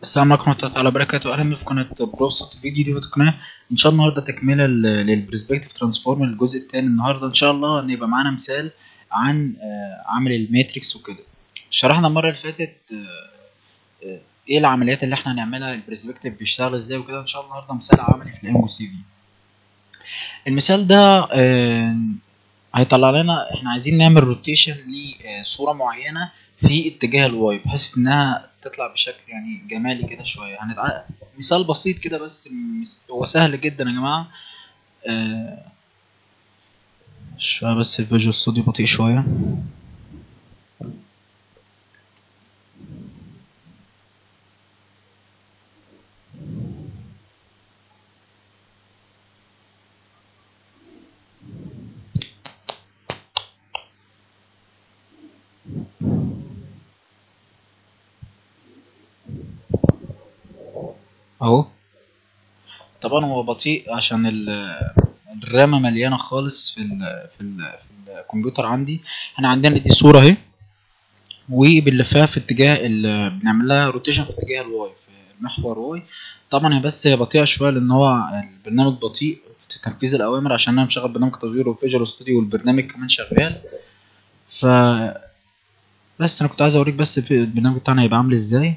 السلام عليكم ورحمة الله تعالى وبركاته أهلا بكم في قناة بروسط فيديو دي في القناة إن شاء الله النهاردة تكملة للبرسبكتيف ترانسفورم الجزء التاني النهاردة إن شاء الله هنبقى معانا مثال عن آه، عمل الماتريكس وكده شرحنا المرة اللي فاتت آه، آه، إيه العمليات اللي إحنا هنعملها البرسبكتيف بيشتغل إزاي وكده إن شاء الله النهاردة مثال عملي في الإم سي في المثال ده آه، هيطلع لنا إحنا عايزين نعمل روتيشن لصورة معينة في اتجاه الواي بحيث انها تطلع بشكل يعني جمالي كده شويه هنتع... مثال بسيط كده بس مس- هو سهل جدا يا جماعه آه، شويه بس الفيجوال ستوديو بطيء شويه اهو طبعا هو بطيء عشان ال- الرامة مليانة خالص في ال في ال في الكمبيوتر عندي احنا عندنا دي صورة اهي وبنلفها في اتجاه ال- بنعمل لها روتيشن في اتجاه الواي في محور واي طبعا هي بس هي بطيئة شوية لان هو البرنامج بطيء في تنفيذ الاوامر عشان انا مشغل برنامج تصوير وفيجوال ستوديو والبرنامج كمان شغال ف بس انا كنت عايز اوريك بس في البرنامج بتاعنا هيبقى عامل ازاي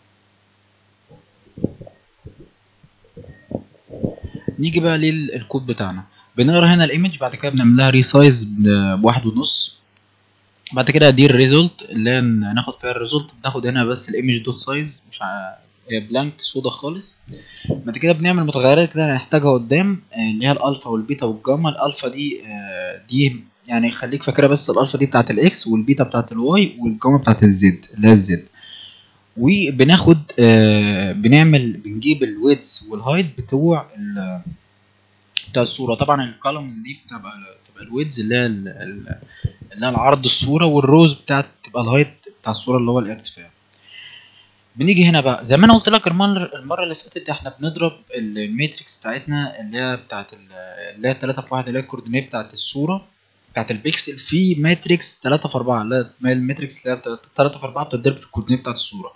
نيجي بقى للكود بتاعنا بنقرا هنا الايمج بعد كده بنعمل لها ريسايز بواحد ونص بعد كده دي الريزولت اللي هي ناخد فيها الريزولت بناخد هنا بس الايمج دوت سايز مش ع... هي بلانك سودا خالص بعد كده بنعمل متغيرات كده هنحتاجها قدام آه، اللي هي الالفا والبيتا والجاما الالفا دي آه، دي يعني خليك فاكرها بس الالفا دي بتاعت الاكس والبيتا بتاعت الواي والجاما بتاعت الزد اللي هي الزد وبناخد آه، بنعمل بنجيب الويدز والهايت بتوع ال- بتاع الصوره طبعا الكولومز دي بتبقى بتبقى الويدز اللي هي ال- ال- اللي هي العرض الصوره والروز بتاعت تبقى الهايت بتاع الصوره اللي هو الارتفاع بنيجي هنا بقى زي ما انا قلت لك المره المره اللي فاتت احنا بنضرب الماتريكس بتاعتنا اللي هي بتاعت ال- اللي هي 3 في 1 اللي هي الكوردينيت بتاعت الصوره بتاعت البيكسل في ماتريكس 3 في 4 لا ما هي الماتريكس اللي هي 3 في 4 بتتضرب في الكوردينيت بتاعت الصوره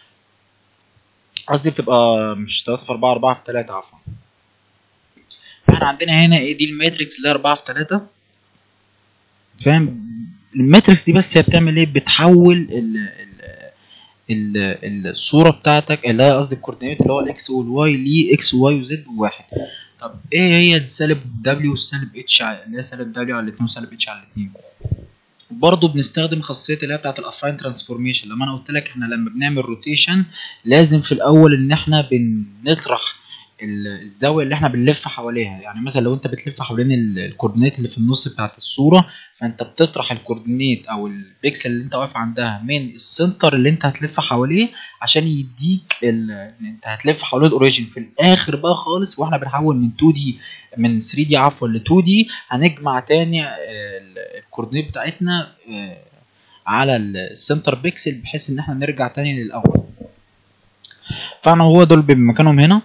قصدي بتبقى مش 3 في 4 4 في 3 عفوا احنا عندنا هنا ايه دي الماتريكس اللي هي 4 في 3 فاهم الماتريكس دي بس هي بتعمل ايه بتحول ال ال ال الصوره بتاعتك اللي هي قصدي الكوردينيت اللي هو الاكس والواي لاكس وواي وزد وواحد طب ايه هي السالب دبليو والسالب اتش اللي هي سالب دبليو على الاثنين وسالب اتش على الاثنين برضه بنستخدم خاصيه اللي هي بتاعت الافاين ترانسفورميشن لما انا قلت لك احنا لما بنعمل روتيشن لازم في الاول ان احنا بنطرح ال- الزاويه اللي احنا بنلف حواليها يعني مثلا لو انت بتلف حوالين ال- الكوردينيت اللي في النص بتاعت الصوره فانت بتطرح الكوردينيت او البيكسل اللي انت واقف عندها من السنتر اللي انت هتلف حواليه عشان يديك ال... إن انت هتلف حوالين الاوريجين في الاخر بقى خالص واحنا بنحول من 2 دي من 3 دي عفوا ل 2 دي هنجمع تاني آه، ال- الكوردينيت بتاعتنا آه، على السنتر بيكسل بحيث ان احنا نرجع تاني للاول فانا هو دول بمكانهم هنا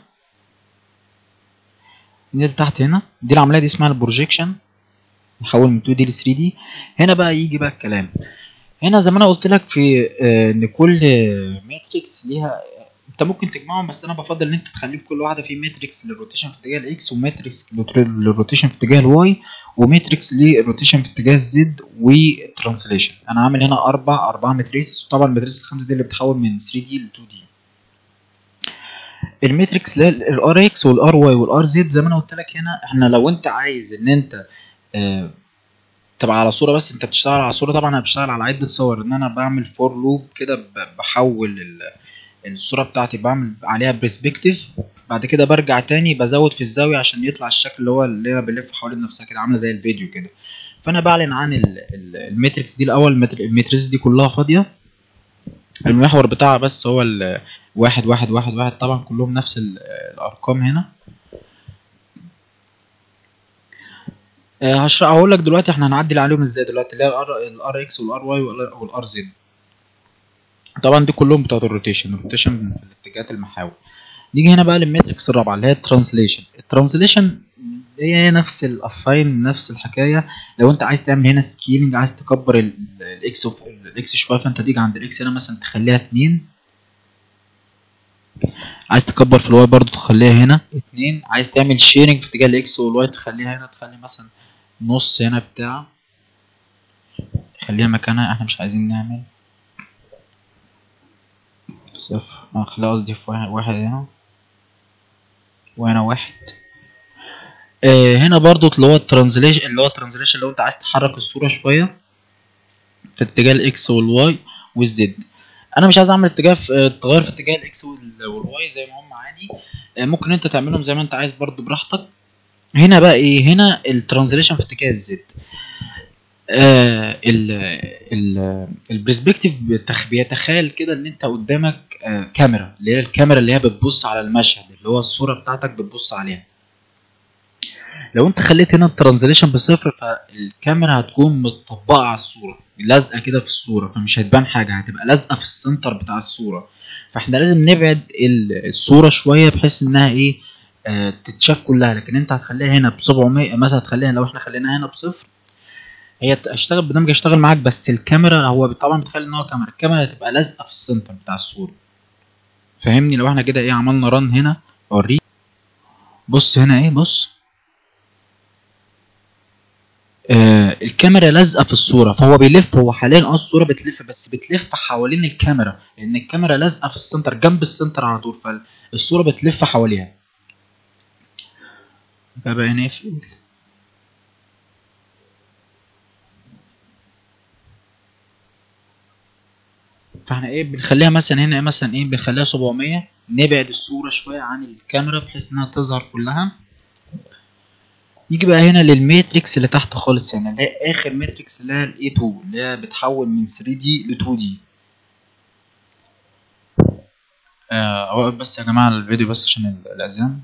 ننزل تحت هنا دي العمليه دي اسمها البروجيكشن نحول من 2 دي ل 3 دي هنا بقى يجي بقى الكلام هنا زي ما انا قلت لك في آه، ان كل ماتريكس ليها انت ممكن تجمعهم بس انا بفضل ان انت تخلي في كل واحده في ماتريكس للروتيشن في اتجاه الاكس وماتريكس للروتيشن في اتجاه الواي وماتريكس للروتيشن في اتجاه الزد وترانسليشن انا عامل هنا اربع اربع ماتريسز وطبعا الماتريس الخمسه دي اللي بتحول من 3 دي ل 2 دي الماتريكس اللي هي الار اكس والار واي والار زد زي ما انا قلت لك هنا احنا لو انت عايز ان انت آه، تبقى على صوره بس انت بتشتغل على صوره طبعا انا بشتغل على عده صور ان انا بعمل فور لوب كده ب- بحول ال- الصوره بتاعتي بعمل عليها برسبكتيف بعد كده برجع تاني بزود في الزاويه عشان يطلع الشكل اللي هو اللي هي بلف حوالين نفسها كده عامله زي الفيديو كده فانا بعلن عن ال- ال- الماتريكس دي الاول الماتر- الماتريس دي كلها فاضيه المحور بتاعها بس هو ال واحد واحد واحد واحد طبعا كلهم نفس ال- الارقام هنا آه، هشرح هقول لك دلوقتي احنا هنعدل عليهم ازاي دلوقتي اللي هي الار الار اكس والار واي والار زد طبعا دي كلهم بتوع الروتيشن الروتيشن في الاتجاهات المحاور نيجي هنا بقى للماتريكس الرابعه اللي هي الترانسليشن الترانسليشن هي هي نفس الافاين نفس الحكايه لو انت عايز تعمل هنا سكيلنج عايز تكبر ال- الاكس وف- الاكس شويه فانت تيجي عند الاكس هنا مثلا تخليها 2 عايز تكبر في الواي برضو تخليها هنا اتنين عايز تعمل شيرنج في اتجاه الاكس والواي تخليها هنا تخلي مثلا نص هنا بتاع خليها مكانها احنا مش عايزين نعمل صفر هنخليها قصدي في واحد, واحد هنا وهنا واحد آه هنا برضو اللي هو الترانزليشن اللي هو الترانزليشن لو انت عايز تحرك الصورة شوية في اتجاه الاكس والواي والزد انا مش عايز اعمل اتجاه في تغير في اتجاه الاكس وال- والواي زي ما هم عادي آه، ممكن انت تعملهم زي ما انت عايز برضو براحتك هنا بقى ايه هنا الترانزليشن في اتجاه الزد آه ال ال البرسبكتيف بتخ- بيتخيل كده ان انت قدامك آه كاميرا اللي هي الكاميرا اللي هي بتبص على المشهد اللي هو الصوره بتاعتك بتبص عليها لو انت خليت هنا الترانزليشن بصفر فالكاميرا هتكون متطبقه على الصوره لازقه كده في الصوره فمش هتبان حاجه هتبقى لازقه في السنتر بتاع الصوره فاحنا لازم نبعد ال- الصوره شويه بحيث انها ايه آه تتشاف كلها لكن انت هتخليها هنا ب 700 مثلا هتخليها لو احنا خليناها هنا بصفر هي هتشتغل البرنامج هيشتغل معاك بس الكاميرا هو طبعا بيتخيل ان هو كاميرا الكاميرا هتبقى لازقه في السنتر بتاع الصوره فاهمني لو احنا كده ايه عملنا ران هنا اوريك بص هنا ايه بص آه الكاميرا لازقه في الصوره فهو بيلف هو حاليا اه الصوره بتلف بس بتلف حوالين الكاميرا لان الكاميرا لازقه في السنتر جنب السنتر على طول فالصوره بتلف حواليها ده بقى نقفل فاحنا ايه بنخليها مثلا هنا إيه مثلا ايه بنخليها 700 نبعد الصورة شوية عن الكاميرا بحيث انها تظهر كلها نيجي بقى هنا للماتريكس اللي تحت خالص هنا اللي هي اخر ماتريكس اللي هي الاي 2 اللي هي بتحول من 3 دي ل 2 دي آه اوقف بس يا جماعة الفيديو بس عشان ال- الاذان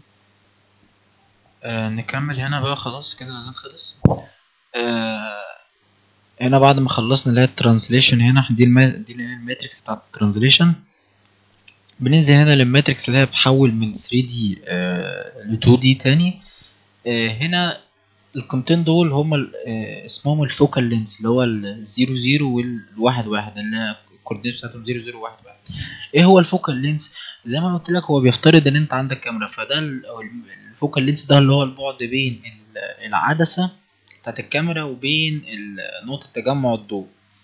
آه نكمل هنا بقى خلاص كده الاذان خلص آه هنا بعد ما خلصنا اللي هي الترانسليشن هنا دي الما... دي اللي هي الماتريكس بتاعت الترانسليشن بننزل هنا للماتريكس اللي هي بتحول من 3 دي ل 2 دي تاني آه هنا القيمتين دول هما ال- آه اسمهم الفوكال لينس اللي هو الزيرو زيرو والواحد واحد اللي هي الكوردينات بتاعتهم زيرو زيرو واحد واحد ايه هو الفوكال لينس زي ما قلت لك هو بيفترض ان انت عندك كاميرا فده ال- أو الفوكال لينس ده اللي هو البعد بين ال- العدسة بتاعت الكاميرا وبين ال- نقطة تجمع الضوء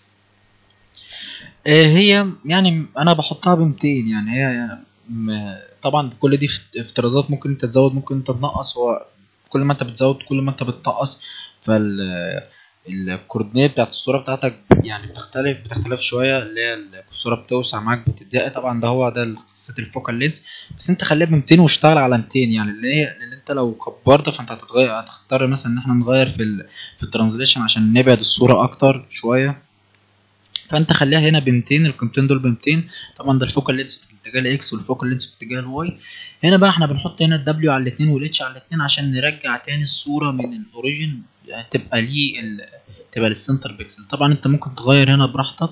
آه، هي يعني انا بحطها ب 200 يعني هي م- طبعا كل دي افت- افتراضات ممكن انت تزود ممكن انت تنقص هو كل ما انت بتزود كل ما انت بتنقص فال الكوردينات بتاعت الصورة بتاعتك يعني بتختلف بتختلف شوية اللي هي الصورة بتوسع معاك بتضيق طبعا ده هو ده قصة الفوكال لينس بس انت خليها ب 200 واشتغل على 200 يعني اللي هي اللي انت لو كبرت فانت هتتغير هتختار مثلا ان احنا نغير في ال في الترانزليشن عشان نبعد الصورة اكتر شوية فانت خليها هنا ب 200 القيمتين دول ب 200 طبعا ده الفوكال لينس في اتجاه الاكس والفوكال لينس في اتجاه الواي هنا بقى احنا بنحط هنا الدبليو على الاثنين والاتش على الاثنين عشان نرجع تاني الصوره من الاوريجين يعني تبقى ليه ال... تبقى للسنتر بيكسل طبعا انت ممكن تغير هنا براحتك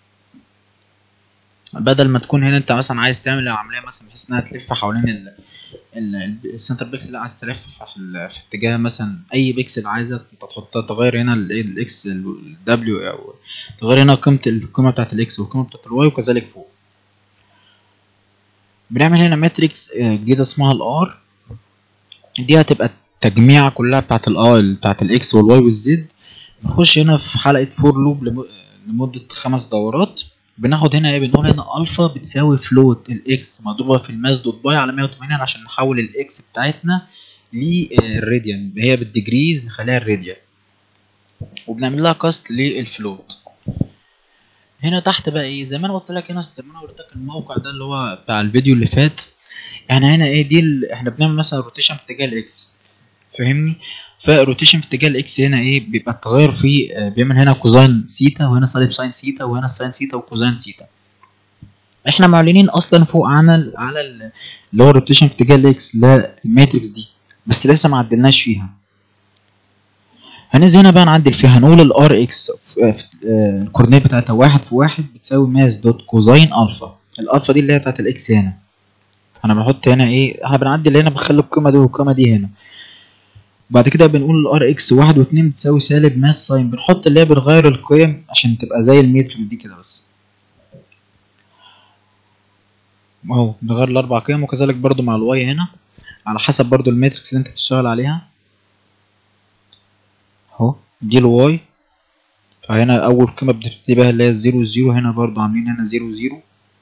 بدل ما تكون هنا انت مثلا عايز تعمل العمليه مثلا بحيث انها تلف حوالين ال... ال... ال- السنتر بيكسل لا عايز تلف في, ال... في اتجاه مثلا اي بيكسل عايزه انت تحطها تغير هنا ال- الاكس الدبليو او تغير هنا قيمه القيمه بتاعت الاكس والقيمه بتاعت الواي وكذلك فوق بنعمل هنا ماتريكس آه، جديده اسمها الار دي هتبقى التجميعة كلها بتاعت الار بتاعت الاكس والواي والزد نخش هنا في حلقة فور لوب لم- لمدة خمس دورات بناخد هنا ايه بنقول هنا الفا بتساوي فلوت الاكس مضروبة في الماس دوت باي على 180 عشان نحول الاكس بتاعتنا للراديان هي بالديجريز نخليها الراديان وبنعمل لها كاست للفلوت هنا تحت بقى ايه زي ما انا قلت لك هنا زي ما انا قلت لك الموقع ده اللي هو بتاع الفيديو اللي فات يعني هنا ايه دي ال... احنا بنعمل مثلا روتيشن في اتجاه الاكس فاهمني فالروتيشن في اتجاه الاكس هنا ايه بيبقى التغير فيه آه، بيعمل هنا كوزين سيتا وهنا سالب ساين سيتا وهنا ساين سيتا وكوزين سيتا احنا معلنين اصلا فوق على ال- على ال- اللي هو الروتيشن في اتجاه الاكس اللي هي الماتريكس دي بس لسه ما عدلناش فيها هننزل هنا بقى نعدل فيها هنقول الار اكس الكوردينات بتاعتها واحد في واحد بتساوي ماس دوت كوزين الفا الالفا دي اللي هي بتاعت الاكس هنا انا بحط هنا ايه احنا بنعدل هنا بنخلي القيمه دي والقيمه دي هنا بعد كده بنقول الار اكس واحد واتنين بتساوي سالب ماس ساين بنحط اللي هي بنغير القيم عشان تبقى زي الماتريكس دي كده بس اهو نغير الاربع قيم وكذلك برضو مع الواي هنا على حسب برضو الماتريكس اللي انت بتشتغل عليها اهو دي الواي فهنا اول قيمه بتبتدي بها اللي هي الزيرو الزيرو هنا برضو عاملين هنا زيرو زيرو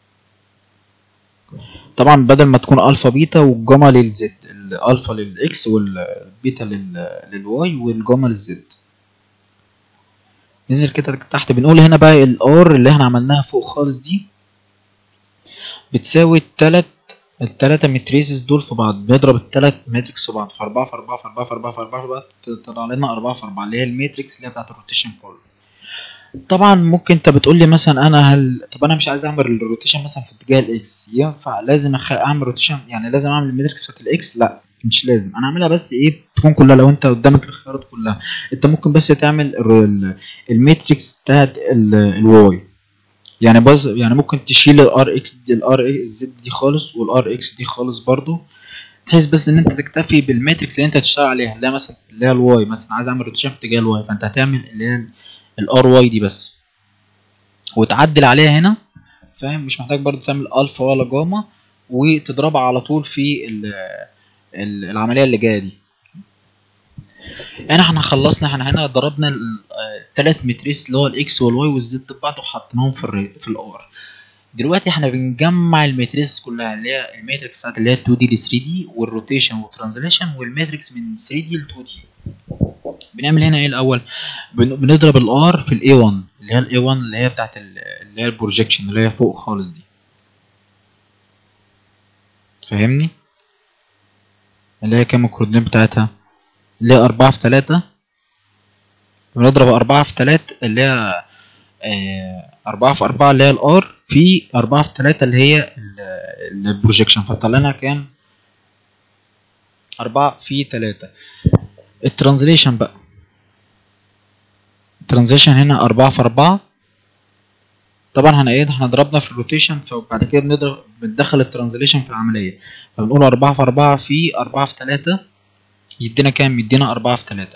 طبعا بدل ما تكون الفا بيتا والجاما للزد الالفا للاكس والبيتا لل- للواي والجاما للزد ننزل كده تحت بنقول هنا بقى الار اللي احنا عملناها فوق خالص دي بتساوي التلات التلاتة ماتريسز دول في بعض بنضرب التلات ماتريكس في بعض في أربعة في أربعة في أربعة في أربعة في أربعة في أربعة تطلع لنا أربعة في أربعة اللي هي الماتريكس اللي هي بتاعت الروتيشن كله طبعا ممكن انت بتقول لي مثلا انا هل طب انا مش عايز اعمل الروتيشن مثلا في اتجاه الاكس ينفع لازم أخ... اعمل روتيشن يعني لازم اعمل الماتريكس بتاعت الاكس لا مش لازم انا اعملها بس ايه تكون كلها لو انت قدامك الخيارات كلها انت ممكن بس تعمل الر- ال- الماتريكس بتاعت الواي يعني بس يعني ممكن تشيل الار اكس دي الار زد دي خالص والار اكس دي خالص برضو بحيث بس ان انت تكتفي بالماتريكس اللي انت هتشتغل عليها اللي هي مثلا اللي هي الواي مثلا عايز اعمل روتيشن في اتجاه الواي فانت هتعمل اللي هي الار واي دي بس وتعدل عليها هنا فاهم مش محتاج برضو تعمل الفا ولا جاما وتضربها على طول في ال- ال- العمليه اللي جايه دي يعني احنا خلصنا احنا هنا ضربنا الثلاث متريس اللي هو الاكس والواي والزد ببعض وحطيناهم في الري في الار دلوقتي احنا بنجمع الماتريس كلها اللي هي الماتريكس بتاعت اللي هي 2 دي ل 3 دي والروتيشن والترانزليشن والماتريكس من 3 دي ل 2 دي بنعمل هنا ايه الاول بن- بنضرب الار في الاي 1 اللي هي الاي 1 اللي هي بتاعت ال- اللي هي البروجيكشن اللي هي فوق خالص دي فاهمني اللي هي كام الكوردينات بتاعتها اللي هي أربعة في تلاتة بنضرب أربعة في تلاتة اللي هي آه، أربعة في أربعة اللي هي الآر في أربعة في تلاتة اللي هي ال- البروجيكشن فطلع لنا كام أربعة في تلاتة الترانزليشن بقى الترانزليشن هنا أربعة في أربعة طبعا هنا ايه احنا ضربنا في الروتيشن فبعد كده بنضرب بندخل الترانزليشن في العملية فبنقول أربعة في أربعة في أربعة في تلاتة يدينا كام يدينا أربعة في تلاتة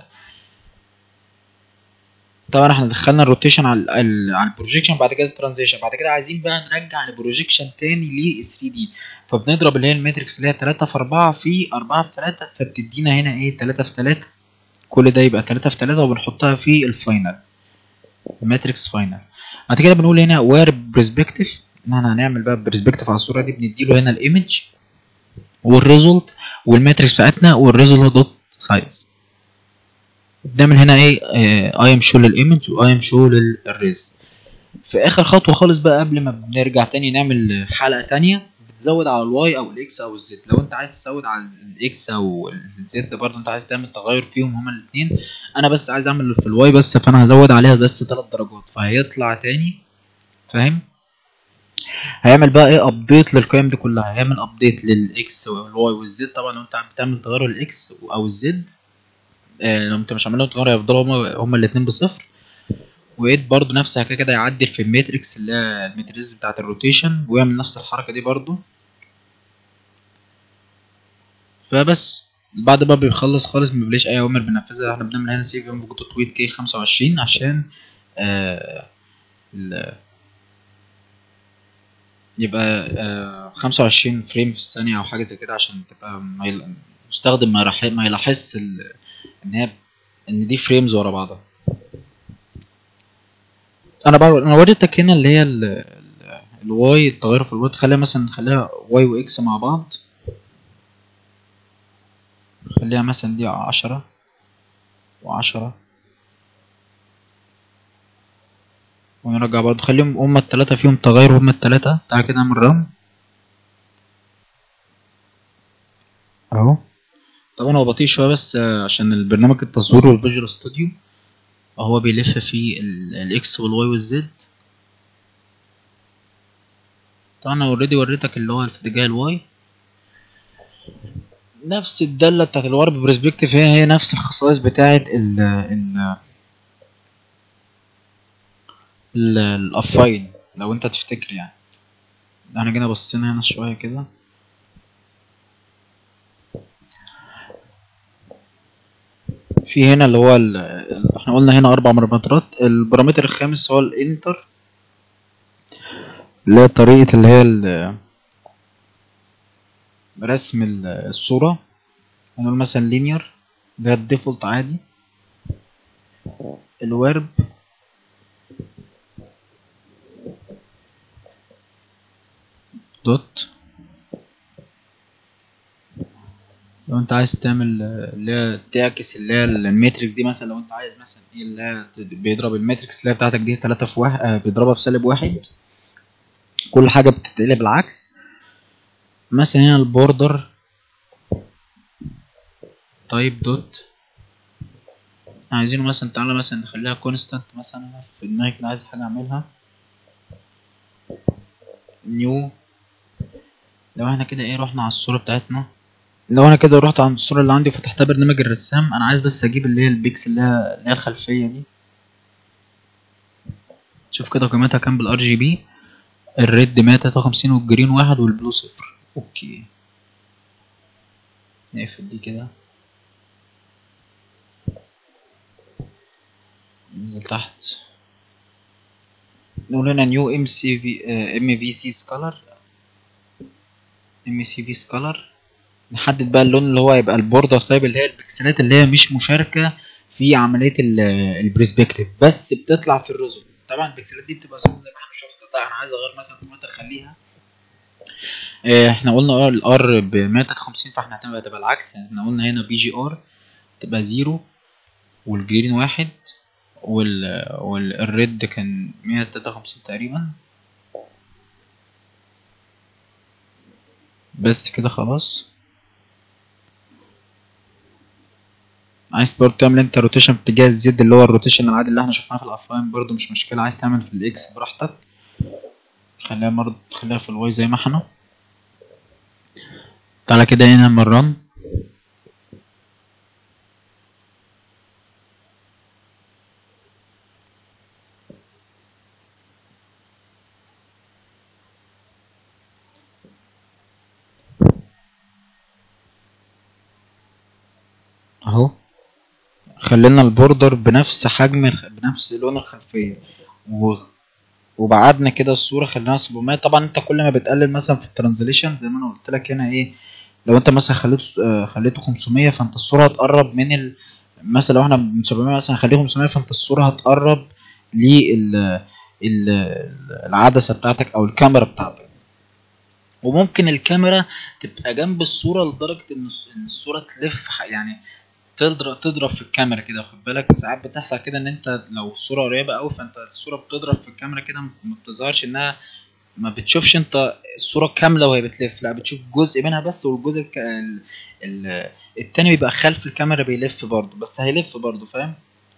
طبعا احنا دخلنا الروتيشن على ال- على البروجيكشن بعد كده الترانزيشن بعد كده عايزين بقى نرجع البروجيكشن تاني ل 3 دي فبنضرب اللي هي الماتريكس اللي هي 3 في 4 في 4 في 3 فبتدينا هنا ايه 3 في 3 كل ده يبقى 3 في 3 وبنحطها في الفاينل الماتريكس فاينل بعد كده بنقول هنا وير برسبكتيف ان احنا هنعمل بقى برسبكتيف على الصوره دي بنديله هنا الايمج والريزولت والماتريكس بتاعتنا والريزولت دوت سايز بنعمل هنا ايه اي ام شو للايمج واي ام شو للريز في اخر خطوه خالص بقى قبل ما بنرجع تاني نعمل حلقه تانية بتزود على الواي او الاكس او الزد لو انت عايز تزود على الاكس او الزد برضه انت عايز تعمل تغير فيهم هما الاثنين انا بس عايز اعمل في الواي بس فانا هزود عليها بس 3 درجات فهيطلع تاني فاهم هيعمل بقى ايه ابديت للقيم دي كلها هيعمل ابديت للاكس والواي والزد طبعا لو انت بتعمل تغير للاكس او الزد آه، لو انت مش عامل لهم تغير هيفضلوا هما هما الاثنين بصفر وايد برضو نفس كده كده يعدل في الماتريكس اللي هي الماتريكس بتاعه الروتيشن ويعمل نفس الحركه دي برضو فبس بعد بقى بيخلص خالص مبيبلاش اي اوامر بننفذها احنا بنعمل هنا سيف انبوك تويت كي 25 عشان آه ال يبقى آه 25 فريم في الثانية أو حاجة زي كده عشان تبقى ما يل- المستخدم ما يلاح- ما يلاحظش ال- إن هي إن دي فريمز ورا بعضها. أنا بقى أنا وريتك هنا اللي هي ال- ال- الواي التغير في الواي تخليها مثلا نخليها واي وإكس مع بعض. خليها مثلا دي عشرة وعشرة ونرجع برضه خليهم هما التلاتة فيهم تغير هما التلاتة تعالى كده نعمل رن اهو طبعا هو بطيء شوية بس آه، عشان البرنامج التصوير والفيجوال ستوديو هو بيلف في ال- الاكس والواي والزد طبعا انا اوريدي وريتك اللي هو في اتجاه الواي نفس الدالة بتاعت الوارب برسبكتيف هي هي نفس الخصائص بتاعت ال ال ال- الافاين لو انت تفتكر يعني احنا جينا بصينا هنا شوية كده في هنا اللي هو ال... ال- احنا قلنا هنا اربع بارامترات البارامتر الخامس هو الانتر اللي هي طريقة اللي هي ال... رسم ال- الصورة هنقول مثلا لينير ده الديفولت عادي الورب دوت لو انت عايز تعمل آه، اللي هي تعكس اللي هي الماتريكس دي مثلا لو انت عايز مثلا ايه اللي هي ت- بيضرب الماتريكس اللي هي بتاعتك دي تلاتة في واحد آه، بيضربها في سالب واحد كل حاجة بتتقلب العكس مثلا هنا البوردر تايب دوت عايزينه مثلا تعالى مثلا نخليها كونستانت مثلا أنا في دماغي كده عايز حاجة اعملها نيو لو احنا كده ايه رحنا على الصورة بتاعتنا لو انا كده رحت عند الصورة اللي عندي وفتحتها برنامج الرسام انا عايز بس اجيب اللي هي البيكس اللي هي اللي هي الخلفية دي شوف كده قيمتها كام بالار جي بي الريد 153 والجرين واحد والبلو صفر اوكي نقفل دي كده ننزل تحت نقول هنا نيو ام سي في ام في سي سكالر ام سي في سكالر نحدد بقى اللون اللي هو هيبقى البوردر طيب اللي هي البكسلات اللي هي مش مشاركة في عملية البرسبكتيف بس بتطلع في الريزولت طبعا البكسلات دي بتبقى زي ما احنا شفنا ده انا عايز اغير مثلا قيمتها اخليها آه، احنا قلنا اه الار ب 153 فاحنا هتبقى تبقى العكس يعني احنا قلنا هنا بي جي ار تبقى زيرو والجرين واحد وال والريد كان 153 تقريبا بس كده خلاص عايز برضه تعمل انت روتيشن في اتجاه الزد اللي هو الروتيشن العادي اللي احنا شفناه في الافلاين برضه مش مشكلة عايز تعمل في الاكس براحتك خليها برضه خليها في الواي زي ما احنا تعالى كده هنا مران اهو خلينا البوردر بنفس حجم الخ... بنفس لون الخلفية و... وبعدنا كده الصورة خليناها 700 طبعا انت كل ما بتقلل مثلا في الترانزليشن زي ما انا قلت لك هنا ايه لو انت مثلا خليته آه، خليته 500 فانت الصورة هتقرب من ال... مثلا لو احنا من 700 مثلا خليه 500 فانت الصورة هتقرب لل ال... العدسة بتاعتك او الكاميرا بتاعتك وممكن الكاميرا تبقى جنب الصورة لدرجة ان الص- إن الصورة تلف ح- يعني تضرب تضرب في الكاميرا كده واخد بالك ساعات بتحصل كده ان انت لو الصورة قريبة قوي فانت الصورة بتضرب في الكاميرا كده ما ما بتظهرش انها ما بتشوفش انت الصورة كاملة وهي بتلف لا بتشوف جزء منها بس والجزء الك... ال... ال... التاني بيبقى خلف الكاميرا بيلف برضه بس هيلف برضه فاهم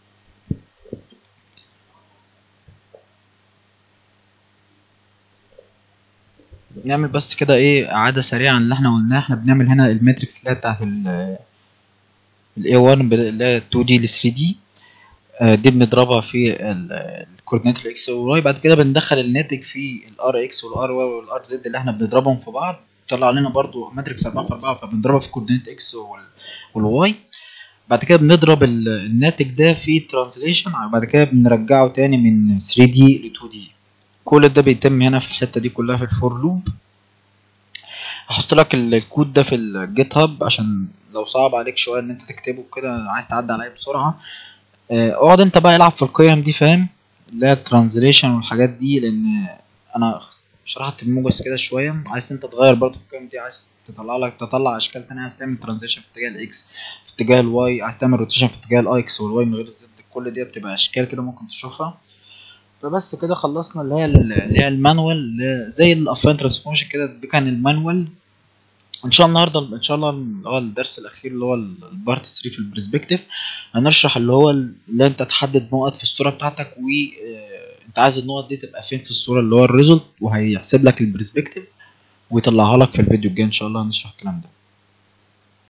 نعمل بس كده ايه اعادة سريعة عن اللي احنا قلناه احنا بنعمل هنا الماتريكس اللي هي بتاعت ال ال A1 بال- اللي هي 2D ل 3D آه، دي بنضربها في ال- الكوردينات الاكس والواي بعد كده بندخل الناتج في الار اكس والار واي والار زد اللي احنا بنضربهم في بعض طلع لنا برضو ماتريكس 4 في 4 فبنضربها في كوردينات اكس والواي بعد كده بنضرب ال- الناتج ده في ترانسليشن بعد كده بنرجعه تاني من 3D ل 2D كل ده بيتم هنا في الحتة دي كلها في الفور لوب هحط لك ال- الكود ده في الجيت هاب عشان لو صعب عليك شويه ان انت تكتبه كده عايز تعدي عليه بسرعه آه، اقعد انت بقى العب في القيم دي فاهم اللي هي الترانزليشن والحاجات دي لان انا شرحت الموجز كده شويه عايز انت تغير برضه في القيم دي عايز تطلع لك تطلع اشكال تانية عايز تعمل ترانزيشن في اتجاه الاكس في اتجاه الواي عايز تعمل روتيشن في اتجاه الاكس والواي من غير الزد كل دي بتبقى اشكال كده ممكن تشوفها فبس كده خلصنا اللي هي اللي هي المانوال اللي هي زي الافلاين ترانسفورميشن كده ده كان المانوال ان شاء الله النهارده ان شاء الله اللي هو الدرس الاخير اللي هو البارت 3 في البرسبكتيف هنشرح اللي هو اللي انت تحدد نقط في الصوره بتاعتك وانت عايز النقط دي تبقى فين في الصوره اللي هو الريزلت وهيحسب لك البرسبكتيف ويطلعها لك في الفيديو الجاي ان شاء الله هنشرح الكلام ده